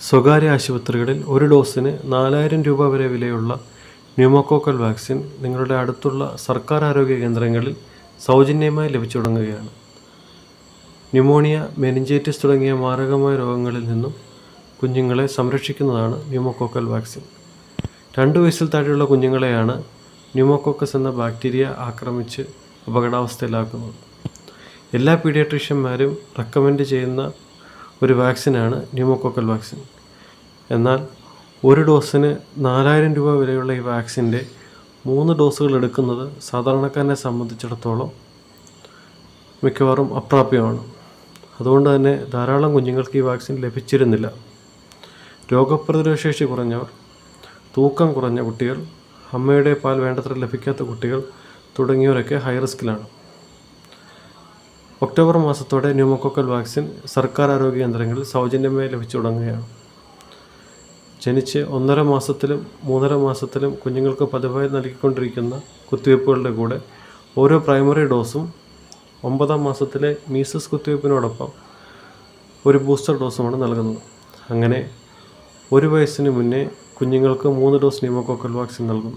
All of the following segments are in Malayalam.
സ്വകാര്യ ആശുപത്രികളിൽ ഒരു ഡോസിന് നാലായിരം രൂപ വരെ വിലയുള്ള ന്യൂമോക്കോക്കൽ വാക്സിൻ നിങ്ങളുടെ അടുത്തുള്ള സർക്കാർ ആരോഗ്യ കേന്ദ്രങ്ങളിൽ സൗജന്യമായി ലഭിച്ചു തുടങ്ങുകയാണ് ന്യൂമോണിയ മെനിഞ്ചൈറ്റിസ് തുടങ്ങിയ മാരകമായ രോഗങ്ങളിൽ നിന്നും കുഞ്ഞുങ്ങളെ സംരക്ഷിക്കുന്നതാണ് ന്യൂമോക്കോക്കൽ വാക്സിൻ രണ്ട് വയസ്സിൽ താഴെയുള്ള കുഞ്ഞുങ്ങളെയാണ് ന്യൂമോക്കോക്കസ് എന്ന ബാക്ടീരിയ ആക്രമിച്ച് അപകടാവസ്ഥയിലാക്കുന്നത് എല്ലാ പീഡിയാട്രീഷ്യന്മാരും റെക്കമെൻഡ് ചെയ്യുന്ന ഒരു വാക്സിനാണ് ന്യൂമോക്കോക്കൽ വാക്സിൻ എന്നാൽ ഒരു ഡോസിന് നാലായിരം രൂപ വിലയുള്ള ഈ വാക്സിൻ്റെ മൂന്ന് ഡോസുകൾ എടുക്കുന്നത് സാധാരണക്കാരനെ സംബന്ധിച്ചിടത്തോളം മിക്കവാറും അപ്രാപ്യമാണ് അതുകൊണ്ട് തന്നെ ധാരാളം കുഞ്ഞുങ്ങൾക്ക് ഈ വാക്സിൻ ലഭിച്ചിരുന്നില്ല രോഗപ്രതിരോധശേഷി കുറഞ്ഞവർ തൂക്കം കുറഞ്ഞ കുട്ടികൾ അമ്മയുടെ പാൽ വേണ്ടത്ര ലഭിക്കാത്ത കുട്ടികൾ തുടങ്ങിയവരൊക്കെ ഹൈ റിസ്കിലാണ് ഒക്ടോബർ മാസത്തോടെ ന്യൂമോക്കോക്കൽ വാക്സിൻ സർക്കാർ ആരോഗ്യ കേന്ദ്രങ്ങളിൽ സൗജന്യമായി ലഭിച്ചു തുടങ്ങുകയാണ് ജനിച്ച് ഒന്നര മാസത്തിലും മൂന്നര മാസത്തിലും കുഞ്ഞുങ്ങൾക്ക് പതിവായി നൽകിക്കൊണ്ടിരിക്കുന്ന കുത്തിവയ്പ്പുകളുടെ കൂടെ ഓരോ പ്രൈമറി ഡോസും ഒമ്പതാം മാസത്തിലെ മീസസ് കുത്തിവയ്പ്പിനോടൊപ്പം ഒരു ബൂസ്റ്റർ ഡോസുമാണ് നൽകുന്നത് അങ്ങനെ ഒരു വയസ്സിന് മുന്നേ കുഞ്ഞുങ്ങൾക്ക് മൂന്ന് ഡോസ് ന്യൂമോക്കോക്കൽ വാക്സിൻ നൽകുന്നു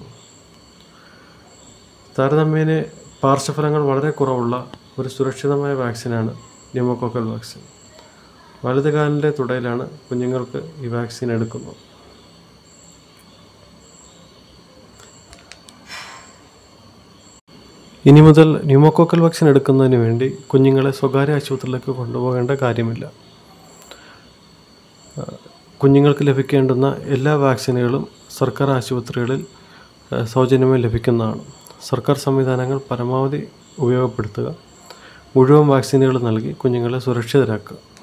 താരതമ്യേന പാർശ്വഫലങ്ങൾ വളരെ കുറവുള്ള ഒരു സുരക്ഷിതമായ വാക്സിനാണ് ന്യൂമോക്കോക്കൽ വാക്സിൻ വലത് കാലിൻ്റെ തുടയിലാണ് കുഞ്ഞുങ്ങൾക്ക് ഈ വാക്സിൻ എടുക്കുന്നത് ഇനി മുതൽ ന്യൂമോക്കോക്കൽ വാക്സിൻ എടുക്കുന്നതിന് വേണ്ടി കുഞ്ഞുങ്ങളെ സ്വകാര്യ ആശുപത്രിയിലേക്ക് കൊണ്ടുപോകേണ്ട കാര്യമില്ല ആ, കുഞ്ഞുങ്ങൾക്ക് ലഭിക്കേണ്ടുന്ന എല്ലാ വാക്സിനുകളും സർക്കാർ ആശുപത്രികളിൽ ആ, സൗജന്യമായി ലഭിക്കുന്നതാണ് സർക്കാർ സംവിധാനങ്ങൾ പരമാവധി ഉപയോഗപ്പെടുത്തുക മുഴുവൻ വാക്സിനുകൾ നൽകി കുഞ്ഞുങ്ങളെ സുരക്ഷിതരാക്കുക